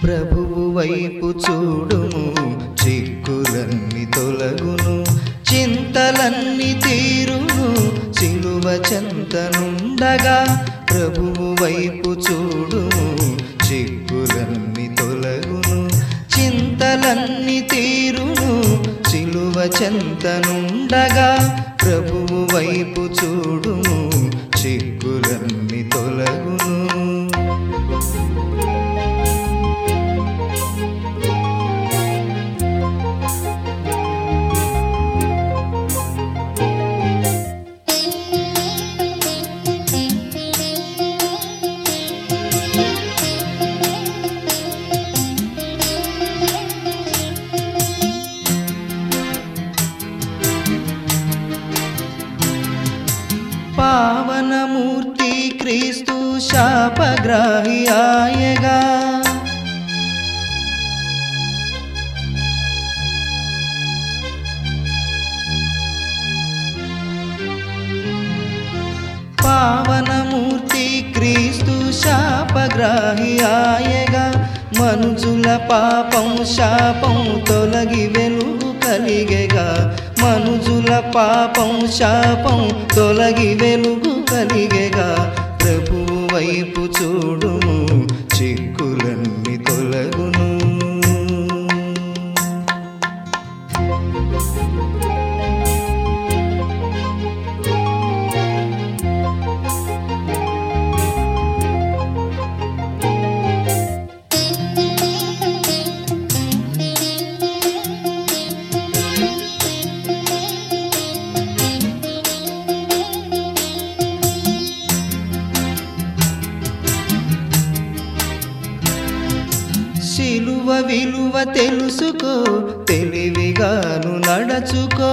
ప్రభువు వైపు చూడుము చిక్కులన్నీ తొలగును చింతలన్నీ తీరును సిలువ చెంతనుండగా ప్రభువు వైపు చూడుము చిక్కులన్నీ తొలగును చింతలన్నీ తీరును సిలువ చెంతనుండగా ప్రభువు వైపు చూడుము చిక్కులన్నీ తొలగును పావనమూర్తి క్రీస్తు శాపగ్రాహి ఆయగా పావనమూర్తి క్రీస్తు శాపగ్రాహి ఆయగా మనుజుల పాపం శాపం తొలగి వెలుగు కలిగెగా మనుజుల పాపం శాపం తొలగి వెలుగు కలిగెగా ప్రభువు వైపు చూడుము చిక్కులన్నీ తొలగును శిలువ విలువ తెలుసుకో తెలివిగాను నడచుకో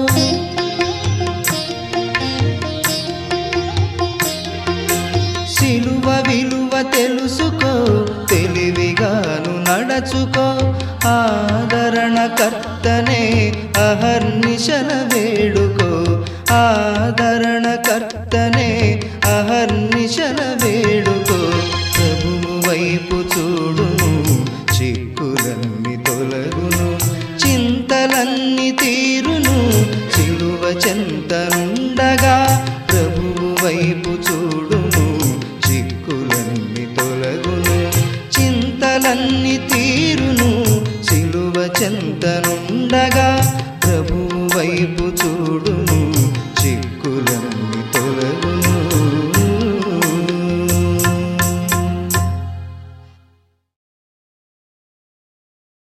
శిలువ విలువ తెలుసుకో తెలివిగాను నడచుకో ఆదరణ కర్తనే అహర్నిశల వేడుకో ఆదరణ కర్తనే అహర్నిశల వేడుకో ప్రభువు వైపు చూడుము చిక్కులన్నీ తొలగును చింతలన్నీ తీరును సిలువ చెంతనుండగా ప్రభువు వైపు చూడుము చిక్కులన్నీ తొలగును చింతలన్నీ తీరును సిలువ చెంతనుండగా ప్రభువు వైపు చూడు